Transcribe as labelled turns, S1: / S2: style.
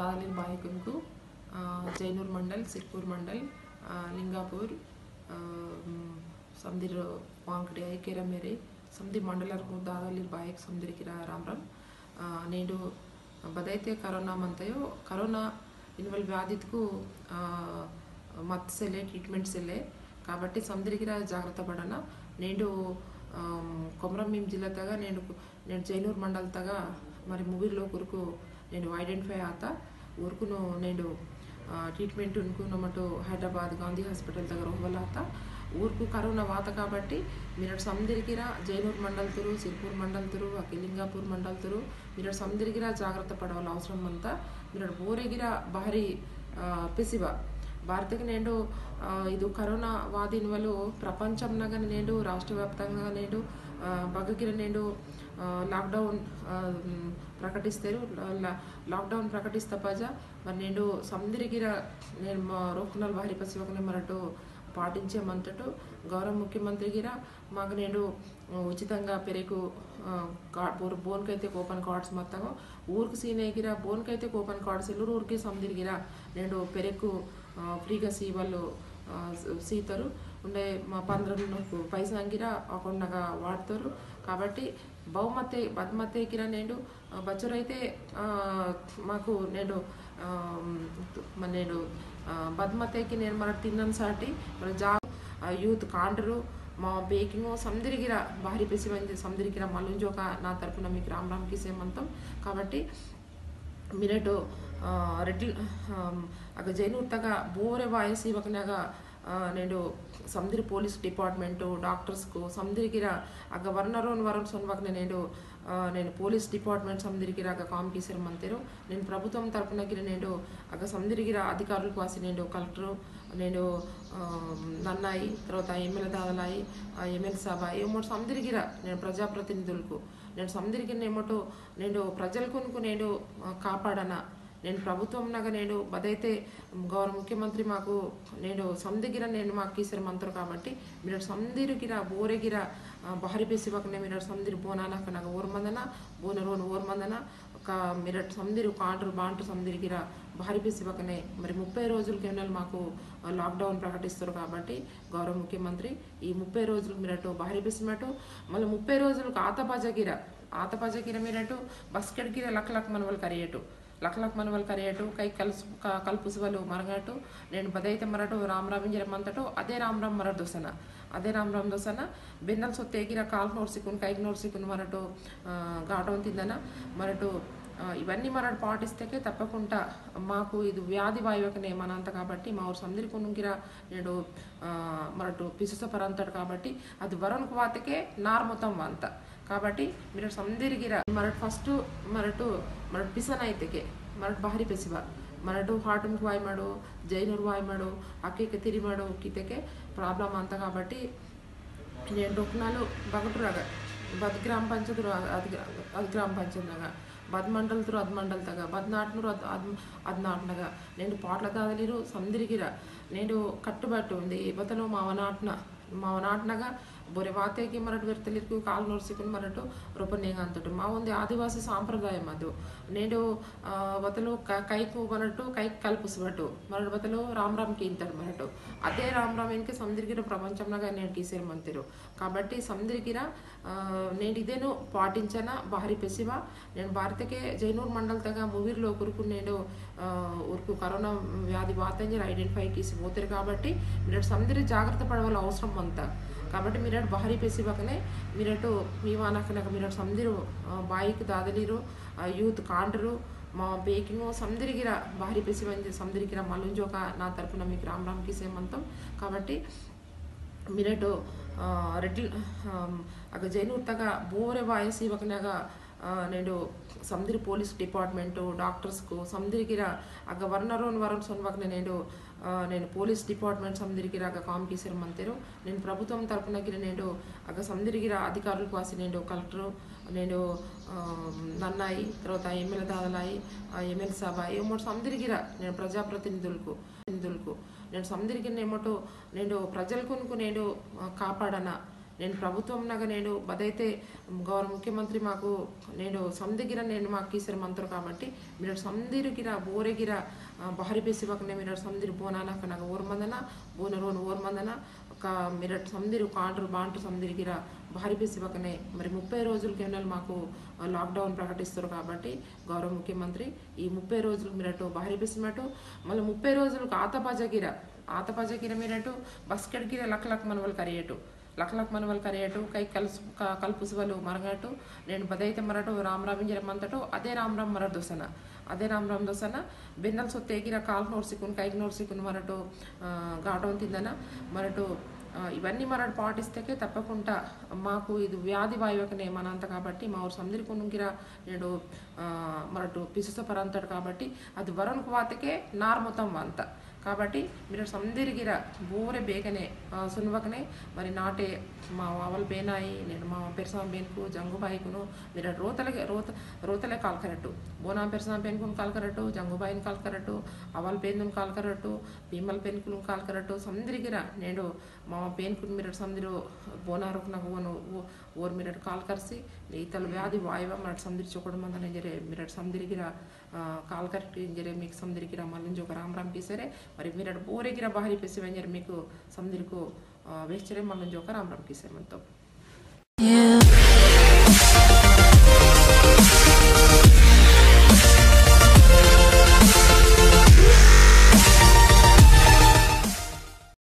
S1: దాదలిన్ బాయకున్కు జైనూర్ మండల్ సిర్పూర్ మండల్ ఆ, లింగాపూర్ ఆ, మ్, సందిర్ వాంకడే ಕೆರಮೇರೆ ಸಮದಿ ಮಂಡಲರ್ಗು ದಾದಲ್ಲಿ ಬಾಯಕ್ ಸಮದಿರಿಕಿರ ರಾಮ್ ರಾಮ್ ಆ, నేడు బదైతే కరోనా మంతయో కరోనా ఇన్వల్ వ్యాధికు మత్ సెల్లే ట్రీట్మెంట్ సెల్లే కాబట్టి ಸಮದಿರಿಗಿರ ಜಾಗ್ರತ ಪಡೋಣ నేడు కొమరంభీం జిల్లా తగా నేను నేను జైనూర్ మండల్ తగా మరి ముగిర్లో కొరకు నేను ఐడెంటిఫై ఆత ఊరుకును నేను ట్రీట్మెంట్ ఉనుకున్నమటు హైదరాబాద్ గాంధీ హాస్పిటల్ దగ్గర ಹೋಗಲಾತ ఊరుకు కరోనా వాత కాబట్టి మీరు ಸಮದಿರಿಗಿರ జైనూర్ మండల్ ತುರು సిర్పూర్ మండల్ ತುರು అకిలింగాపూర్ మండల్ ತುರು మీరు ಸಮದಿರಿಗಿರ జాగ్రత్త పడవల అవసరం అంతా మీరు ಬೋರೆಗಿರ ಭಾರಿ పిసివ భారతకి నేడు ఆ, ఇది కరోనా వాదినువలు ప్రపంచంనగా నేడు రాష్ట్ర వ్యాప్తంగా నేడు ఆ, బగగిర నేడు ఆ, లాక్డౌన్ ఆ, మ్, ప్రకటిస్తారు లా- లాక్డౌన్ ప్రకటిస్తా పజ మరి నేడు సందిరిగిర నేను మా రోకునల్ భారీ పసివకనే మరటు పాటించేమంతటు గౌరవ ముఖ్యమంత్రి గిర మాకు నేడు ఆ, ఉచితంగా పెరుగు ಬೋನ್ಕೈತೆ ಕೂಪನ್ ಕಾರ್ಡ್ಸ್ మొత్తం ఊరికి సీనేగిర ಬೋನ್కైతే కూపన్ కార్డ్స్ ఎల్లూరు ఊరికి సందిరిగిర నేను పెరుగు ఆ, ఫ్రీగా సీ వాళ్ళు ఆ, సీతారు ఉండే మా పంద్రకు పైసంగిర అకొండగా వాడతారు కాబట్టి బహుమతి బద్మతేకిర నేడు ఆ, బచ్చురైతే ఆ, మాకు నేడు ఆ, మ- నేడు ఆ, బద్మతేకి నేను మన తిన్నాను సాటి మన జా ఆ, యూత్ కాండరు మా బేకింగ్ సందిరిగిర భారీ పెసి మంది సందిరిగిర మల్లుంజోక నా తరపున మీకు రామ్ రామ్కి సేమంతం కాబట్టి ಮಿರಟು ರೆಡ್ಡಿ ಆಗ ಜೈನೂರ್ತಗ ಬೋರೆ ವಾಯಸಿ ಇವಾಗನಾಗ నేను ಸಮದಿರಿ ಪೊಲೀಸ್ ಡಿಪಾರ್ಟ್ಮೆಂಟು ಡಾಕ್ಟರ್ಸ್ಗೂ ಸಮದಿರಿಗಿರ ಆಗ ವರ್ಣರೋನ್ ವರನ್ ಸೊನ್ವಾಗ నేను ఆ, నేను పోలీస్ డిపార్ట్మెంట్ సమదిరిగిర ఆగ కాంపిటీసర్ మంతేరు నేను ప్రభుత్వం తరపునగిర నేను ఆగ సమదిరిగిర అధికారులకు వాసి నేను కలెక్టరు నేను ఆ, నన్నాయి తర్వాత ఎమ్మెల్యే దాదలాయి ఎమ్మెల్యే సభ ఏమో సమదిరిగిర నేను ప్రజాప్రతినిధులకు నేను సమదిరిగిన ఏమోటో నేను ప్రజలకు నేను ఆ, కాపాడన నేను ప్రభుత్వం నగ నేను బదైతే గౌరవ ముఖ్యమంత్రి మాకు నేను సందిగిర నేను మాకు కీసర మంత్రు కాబట్టి మీరు సందిరిగిర ಬೋರೆಗಿರ ಭಾರಿ ಬೇಸಿವಾಕನೆ మీరు సందిరి బోనానక నాకు ఓర్మందన బోనరోను ఓర్మందన ఒక మీరు సందిరి కాండ్రు బాంటు సందిరిగిర భారీ బేసివాకనే మరి ముప్పై రోజులకి ఏమైనా మాకు లాక్డౌన్ ప్రకటిస్తారు కాబట్టి గౌరవ ముఖ్యమంత్రి ఈ ముప్పై రోజులు మీరటు భారీ బేసిమటు మళ్ళీ ముప్పై రోజులకు ఆతపాజగిర ఆతపాజగిర మీరటు బస్కెట్గిర లక్ లక్ మనవలు కరియటు లక్ లక్ మనవలు కరియటు కై కలుసు క- కల్పుసువలు మరగటు నేను బదైతే మరటు రామ్ రామింజర మంతಟು ಅದೇ ರಾಮ್ ರಾಮ್ ಮರ ದೋಸನ ಅದೇ ರಾಮ್ ರಾಮ್ ದೋಸನ ಬೆನ್ನಲ್ ಸೊತ್ತೇಗಿರ ಕಾಲ್ ನೋಡ್ಸಿಕೊಂಡು ಕೈಗೆ ನೋಡ್ಸಿಕೊಂಡು మరటు గాటం తిందన మరటు ఆ, ఇవన్నీ మనం పాటిస్తే తప్పకుండా మాకు ఇది వ్యాధి వాయువకనే మనంత కాబట్టి మా ఊరు సందిరి కొనుగిర నేడు ఆ, మరటు పిసుస పరంతడు కాబట్టి అది వరణకు వాతకే నార్ మొత్తం వంత కాబట్టి మీరు సందిరిగిర మరటు ఫస్ట్ మరటు మరటు ಪಿಸನ ಐತೆಗೆ ಮರಟ್ ಭಾರಿ ಪೆಸಿವ ಮರಟು ಹಾಟನ್ಗೆ ವಾಯ್ ಮಾಡು ಜೈನೂರು ವಾಯ್ ಮಾಡು ಅಕ್ಕಿಗೆ ತಿರಿ ಮಾಡು ಕಿತೆಗೆ ಪ್ರಾಬ್ಲಮ್ ಅಂತ కాబట్టి నేను డొక్నాలు బగటురాಗ ಬದ್ ಗ್ರಾಮ ಪಂಚಾಯತ್ ಅದ್ ಅದ್ ಗ್ರಾಮ ಪಂಚಾಯತ್ನಾಗ ಬದ್ ಮಂಡಲ್ ತುರು ಅದ್ ಮಂಡಲ್ ತಗ ಬದ್ ನಾಟ್ನೂರು ಅದ್ ಅದ್ ಅದ್ ನಾಟ್ನಾಗ నేను పాటల దాదలిరు సందిరిగిర నేను కట్టుబట్టు ఉంది బతలో మావ నాట్న మావ నాಟ್ನಾಗ ಬೊರೆ ವಾತೆಗೆ ಮರಟು ವ್ಯರ್ಥಲಿರ್ಕು ಕಾಲು ನೋಡ್ಸಿಕೊಂಡು ಮರಟು ರೂಪನೇಗ ಅಂತಟು ಮಾ ಒಂದು ಆದಿವಾಸಿ ಸಾಂಪ್ರದಾಯಂ ಅದು నేను ఆ, బతలు క- కైకు మరటు కైకి కల్పుసుబట్టు మరటు బతలు రామ్ రామ్కి ఇంటాడు మరటు అదే రామ్ రామ్ వెనక సందిరిగిర ప్రపంచంలాగా నేను గీసేరు మంతిరు కాబట్టి సందిరిగిర ఆ, నేను ఇదేను పాటించన భారీ పెసివ నేను భారతకే జైనూర్ మండల్ తగా మువిర్లో కొరకు నేను ఆ, ఊరుకు కరోనా వ్యాధి వాతంజర్ ఐడెంటిఫై చేసి పోతారు కాబట్టి మీరు సందిరి జాగ్రత్త పడవల అవసరం అంతా కాబట్టి మీరు భారీ పెసివకనే మీరటు మీ వానకనక మీరు సందిరు బాయికి దాదలిరు ఆ, యూత్ కాండరు మా బేకింగ్ సందిరిగిర భారీ పెసి మంది సందిరిగిర మల్లుంజోక నా తరపున మీకు రామ్ రామ్కి సేమంతం కాబట్టి మీరటు ఆ, రెడ్డి ಆಗ ಜೈನೂರ್ತಗ ಬೋರೆ ವಾಯಸಿ ಇವಾಗನಾಗ నేను ಸಮದಿರಿ ಪೊಲೀಸ್ ಡಿಪಾರ್ಟ್ಮೆಂಟು ಡಾಕ್ಟರ್ಸ್ಗೂ ಸಮದಿರಿಗಿರ ಆಗ ವರ್ಣರೋನ್ ವರನ್ ಸೊನ್ವಾಗ నేను ఆ, నేను పోలీస్ డిపార్ట్మెంట్ సమదిరిగిర ఆగ కాంపిటీసర్ మంతేరు నేను ప్రభుత్వం తరపునగిర నేను ఆగ సమదిరిగిర అధికారులకు వాసి నేను కలెక్టరు నేను ఆ, నన్నాయి తర్వాత ఎమ్మెల్యే దాదలాయి ఎమ్మెల్యే సభ ఏమో సమదిరిగిర నేను ప్రజాప్రతినిధులకు ప్రతినిధులకు నేను సమదిరిగిన ఏమోటో నేను ప్రజలకు నేను ఆ, కాపాడన నేను ప్రభుత్వం నగ నేను బదైతే గౌరవ ముఖ్యమంత్రి మాకు నేను సందిగిర నేను మాకు కీసరి మంత్రు కాబట్టి మీరు సందిరిగిర ಬೋರೆಗಿರ ಬಹರಿ ಬೇಸಿಬಕನೆ ಮಿರಟ್ ಸಂದಿರು ಬೋನಾನ ಕನಗ ಓರ್ ಮಂದನ ಬೋನರೋನ್ ಓರ್ మందన ఒక మిరట్ సందిరు కాండ్రు బాంటు సందిరిగిర భారీ బేసిబకనే మరి ముప్పై రోజుల కెనల్ మాకు లాక్డౌన్ ప్రకటిస్తారు కాబట్టి గౌరవ ముఖ్యమంత్రి ఈ ముప్పై రోజులు మిరటు భారీ బేసిమటు మళ్ళీ ముప్పై రోజులకు ఆతపాజగిర ఆతపాజగిర మిరటు బస్కెడ్గిర లక్ లక్ మనవలు కరియటు లక్ లక్ మనవలు కరియటు కై కలుసు క- కల్పుసువలు మరగటు నేను బదైతే మరటు రామ్ రామింజర మంతటు అదే రామ్ రామ్ మర దోసన ಅದೇ ರಾಮ್ ರಾಮ್ ದೋಸನ ಬೆನ್ನಲ್ ಸೊತ್ತೇಗಿರ ಕಾಲ್ ನೋಡ್ಸಿಕೊಂಡು ಕೈಗೆ ನೋಡ್ಸಿಕೊಂಡು మరటు గాటం తిందన మరటు ఆ, ఇవన్నీ మరటు పాటిస్తే తప్పకుండా మాకు ఇది వ్యాధి వాయువకనే మనంత కాబట్టి మా ఊరు సందిరి కొనుగిర నేడు ఆ, మరటు పిసుస పరంతడు కాబట్టి అది వరుణకు వాతకే నార్ మొత్తం వంత కాబట్టి మీరు సందిరిగిర బోరె ಬೇಗನೆ ಆ, ಸುನ್ವಕನೆ మరి నాటే మా అవల్ ಬೇನಾಯಿ నేను మా పెరసాం బేన్కు జంగు బాయికును మీరు రోతలకి రోత రోతలే కాల్ కరెక్టు బోనా పెరసాం పెన్కును కాల్ కరెక్టు జంగు బాయిని కాల్ కరెక్టు అవల్ పేన్దును కాల్ కరెక్టు భీమల్ పెన్కును కాల్ కరెక్టు సందిరిగిర నేను మా పేన్కును మీరు సందిరు బోనారుకు నాకు ఓను ఓర్ మీరు కాల్ కరిసి ఈతలు వ్యాధి వాయువ మన సందిరి చొక్కడం మందని జరే మీరు సందిరిగిర కాల్ కరెక్ట్ జరే మీకు సందిరిగిర మళ్ళీ ఒక రామ్ రామ్ టీసరే మరి మీరు బోరెగిర బాహరి పెసివెంజర్ మీకు సందిరికు వేచ్చరే మళ్ళీ ఒక రామ్ రామ్ టీసే మనతో